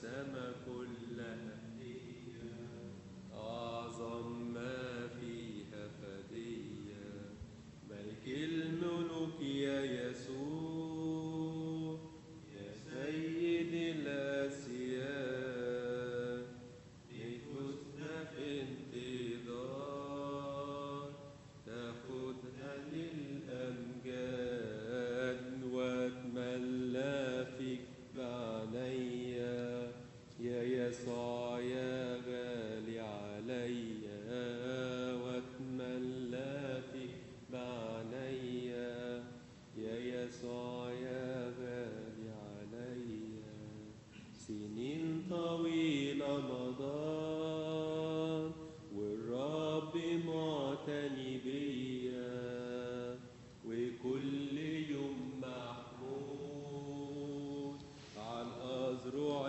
والسما كلها أعظم ما فيها فدية ملك الملوك يا يسوع يا سيد الأسياد نفوسنا في انتظار تاخدها للأمجاد واتملى فيك بعنيا يا يسوع يا غالي عليا واتملى فيك بعنيا يا يسوع يا غالي عليا سنين طويلة مضان والرب معتني بيا وكل يوم محمود على الأزرع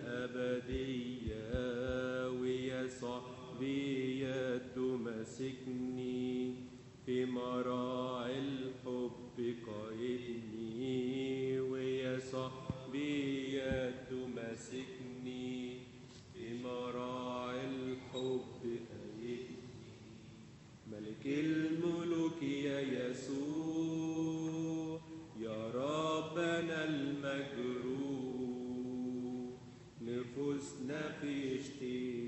الأبدية ويسوع بيده ماسكني في مراعي الحب قايدني ويسوع بيده ماسكني في مراعي الحب قايدني ملك الملوك يا يسوع يا ربنا المجروح نفوسنا في اشتياق